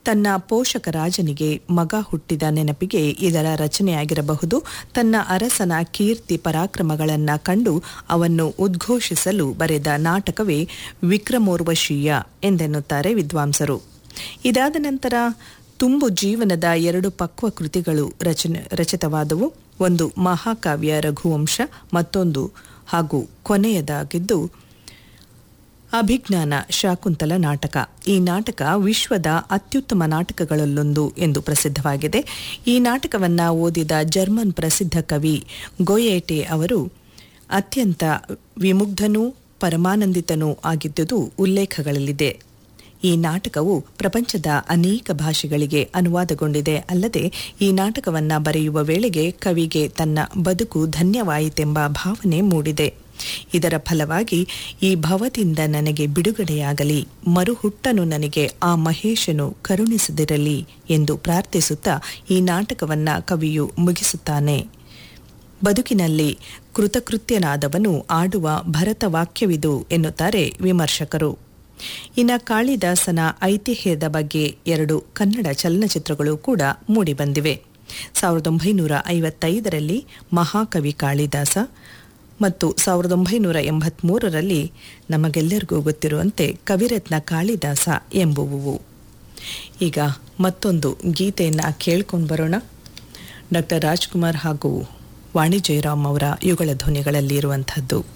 ತನ್ನ ಪೋಷಕ ರಾಜನಿಗೆ ಮಗ ಹುಟ್ಟಿದ ನೆನಪಿಗೆ ಇದರ ರಚನೆಯಾಗಿರಬಹುದು ತನ್ನ ಅರಸನ ಕೀರ್ತಿ ಪರಾಕ್ರಮಗಳನ್ನು ಕಂಡು ಅವನ್ನು ಉದ್ಘೋಷಿಸಲು ಬರೆದ ನಾಟಕವೇ ವಿಕ್ರಮೋರ್ವಶೀಯ ಎಂದೆನ್ನುತ್ತಾರೆ ವಿದ್ವಾಂಸರು ಇದಾದ ನಂತರ ತುಂಬು ಜೀವನದ ಎರಡು ಪಕ್ವ ಕೃತಿಗಳು ರಚನೆ ರಚಿತವಾದವು ಒಂದು ಮಹಾಕಾವ್ಯ ರಘುವಂಶ ಮತ್ತೊಂದು ಹಾಗೂ ಕೊನೆಯದಾಗಿದ್ದು ಅಭಿಜ್ಞಾನ ಶಾಕುಂತಲ ನಾಟಕ ಈ ನಾಟಕ ವಿಶ್ವದ ಅತ್ಯುತ್ತಮ ನಾಟಕಗಳಲ್ಲೊಂದು ಎಂದು ಪ್ರಸಿದ್ಧವಾಗಿದೆ ಈ ನಾಟಕವನ್ನ ಓದಿದ ಜರ್ಮನ್ ಪ್ರಸಿದ್ಧ ಕವಿ ಗೋಯೇಟೆ ಅವರು ಅತ್ಯಂತ ವಿಮುಗ್ಧನೂ ಪರಮಾನಂದಿತನೂ ಆಗಿದ್ದುದು ಉಲ್ಲೇಖಗಳಲ್ಲಿದೆ ಈ ನಾಟಕವು ಪ್ರಪಂಚದ ಅನೇಕ ಭಾಷೆಗಳಿಗೆ ಅನುವಾದಗೊಂಡಿದೆ ಅಲ್ಲದೆ ಈ ನಾಟಕವನ್ನ ಬರೆಯುವ ವೇಳೆಗೆ ಕವಿಗೆ ತನ್ನ ಬದುಕು ಧನ್ಯವಾಯಿತೆಂಬ ಭಾವನೆ ಮೂಡಿದೆ ಇದರ ಫಲವಾಗಿ ಈ ಭವದಿಂದ ನನಗೆ ಬಿಡುಗಡೆಯಾಗಲಿ ಮರುಹುಟ್ಟನು ನನಗೆ ಆ ಮಹೇಶನು ಕರುಣಿಸದಿರಲಿ ಎಂದು ಪ್ರಾರ್ಥಿಸುತ್ತಾ ಈ ನಾಟಕವನ್ನ ಕವಿಯು ಮುಗಿಸುತ್ತಾನೆ ಬದುಕಿನಲ್ಲಿ ಕೃತಕೃತ್ಯನಾದವನು ಆಡುವ ಭರತವಾಕ್ಯವಿದು ಎನ್ನುತ್ತಾರೆ ವಿಮರ್ಶಕರು ಇನ್ನ ಕಾಳಿದಾಸನ ಐತಿಹ್ಯದ ಬಗ್ಗೆ ಎರಡು ಕನ್ನಡ ಚಲನಚಿತ್ರಗಳು ಕೂಡ ಮೂಡಿಬಂದಿವೆ ಸಾವಿರದ ಒಂಬೈನೂರ ಐವತ್ತೈದರಲ್ಲಿ ಮಹಾಕವಿ ಕಾಳಿದಾಸ ಮತ್ತು ಸಾವಿರದ ಒಂಬೈನೂರ ಎಂಬತ್ಮೂರರಲ್ಲಿ ನಮಗೆಲ್ಲರಿಗೂ ಗೊತ್ತಿರುವಂತೆ ಕವಿರತ್ನ ಕಾಳಿದಾಸ ಎಂಬುವು ಈಗ ಮತ್ತೊಂದು ಗೀತೆಯನ್ನು ಕೇಳ್ಕೊಂಡು ಬರೋಣ ಡಾಕ್ಟರ್ ರಾಜ್ಕುಮಾರ್ ಹಾಗೂ ವಾಣಿ ಜಯರಾಮ್ ಅವರ ಯುಗಳ ಧ್ವನಿಗಳಲ್ಲಿ ಇರುವಂಥದ್ದು